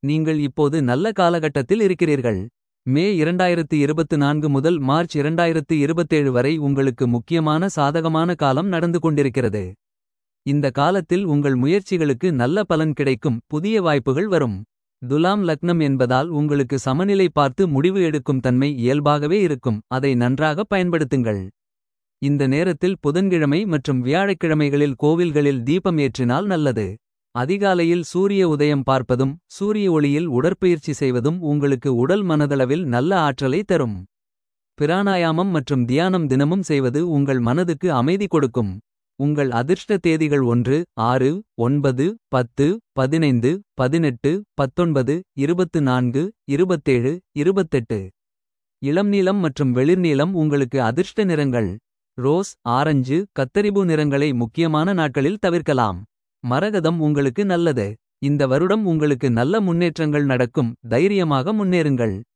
நீங்கள் இப்போது நல்ல காலகட்டத்தில் இருக்கிறீர்கள். மே 2024 முதல் மார்ச் 2027 வரை உங்களுக்கு முக்கியமான சாதகமான காலம் நடந்து கொண்டிருக்கிறது. இந்த காலத்தில் உங்கள் முயற்சிகளுக்கு நல்ல பலன் கிடைக்கும் புதிய வாய்ப்புகள் வரும். துலாம் லக்னம் என்பதால் உங்களுக்கு சமநிலை பார்த்து முடிவு எடுக்கும் தன்மை இயல்பாகவே இருக்கும் அதை நன்றாக பயன்படுத்துங்கள். இந்த நேரத்தில் புதன்கிழமை மற்றும் வியாழக்கிழமைகளில் கோவில்களில் தீபம் ஏற்றினால் நல்லது. அதிகாலையில் சூரிய உதயம் பார்ப்பதும் சூரிய ஒளியில் உடற்பயிற்சி செய்வதும் உங்களுக்கு உடல் மனதளவில் நல்ல ஆற்றலை தரும். பிராணாயாமம் மற்றும் தியானம் தினமும் செய்வது உங்கள் மனதுக்கு அமைதி கொடுக்கும். உங்கள் அதிர்ஷ்ட தேதிகள் ஒன்று ஆறு ஒன்பது பத்து பதினைந்து பதினெட்டு பத்தொன்பது இருபத்து நான்கு இருபத்தேழு இருபத்தெட்டு. இளம் நீலம் மற்றும் வெளிர்நீலம் உங்களுக்கு அதிர்ஷ்ட நிறங்கள். ரோஸ் ஆரஞ்சு கத்தரிபு நிறங்களை முக்கியமான நாட்களில் தவிர்க்கலாம். மரகதம் உங்களுக்கு நல்லது. இந்த வருடம் உங்களுக்கு நல்ல முன்னேற்றங்கள் நடக்கும் தைரியமாக முன்னேறுங்கள்.